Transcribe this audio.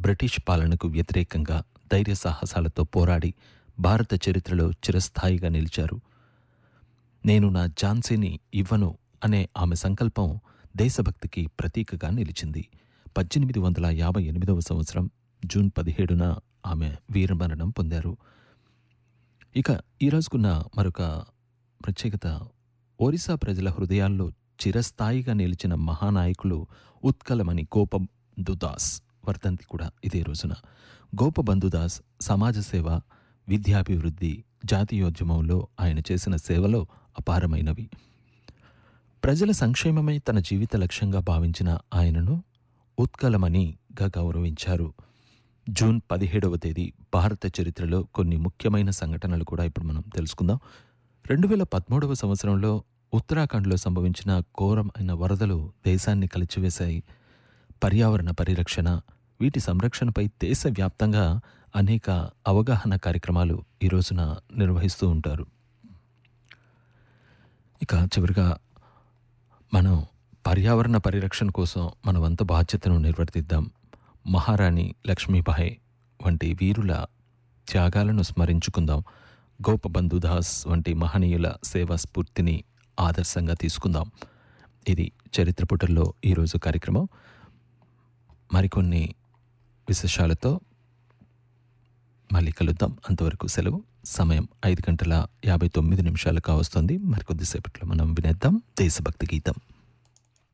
British పాలనకు వ్యతిరేకంగా ధైర్య సాహసాలతో పోరాడి భారత చరిత్రలో చిరస్థాయిగా నిలిచారు నేను నా ఝాన్సీని ఇవ్వను అనే ఆమె సంకల్పం దేశభక్తికి ప్రతీకగా నిలిచింది పద్దెనిమిది వందల యాభై ఎనిమిదవ సంవత్సరం జూన్ పదిహేడున ఆమె వీరమరణం పొందారు ఇక ఈ రోజుకున్న మరొక ప్రత్యేకత ఒరిస్సా ప్రజల హృదయాల్లో చిరస్థాయిగా నిలిచిన మహానాయకులు ఉత్కలమని గోపబంధుదాస్ వర్ధంతి కూడా ఇదే రోజున గోపబంధుదాస్ సమాజ సేవ విద్యాభివృద్ధి జాతీయోద్యమంలో ఆయన చేసిన సేవలో అపారమైనవి ప్రజల సంక్షేమమే తన జీవిత లక్ష్యంగా భావించిన ఆయనను ఉత్కలమనిగా గౌరవించారు జూన్ పదిహేడవ తేదీ భారత చరిత్రలో కొన్ని ముఖ్యమైన సంఘటనలు కూడా ఇప్పుడు మనం తెలుసుకుందాం రెండు వేల పదమూడవ సంవత్సరంలో ఉత్తరాఖండ్లో సంభవించిన ఘోరమైన వరదలు దేశాన్ని కలిచివేశాయి పర్యావరణ పరిరక్షణ వీటి సంరక్షణపై దేశవ్యాప్తంగా అనేక అవగాహన కార్యక్రమాలు ఈ రోజున నిర్వహిస్తూ ఉంటారు ఇక చివరిగా మనం పర్యావరణ పరిరక్షణ కోసం మనవంత బాధ్యతను నిర్వర్తిద్దాం మహారాణి లక్ష్మీబాయి వంటి వీరుల త్యాగాలను స్మరించుకుందాం గోపబంధుదాస్ వంటి మహనీయుల సేవా స్ఫూర్తిని ఆదర్శంగా తీసుకుందాం ఇది చరిత్ర పుటల్లో ఈరోజు కార్యక్రమం మరికొన్ని విశేషాలతో మళ్ళీ కలుద్దాం అంతవరకు సెలవు సమయం ఐదు గంటల యాభై తొమ్మిది నిమిషాలు కావస్తుంది మరికొద్దిసేపట్లో మనం వినేద్దాం దేశభక్తి గీతం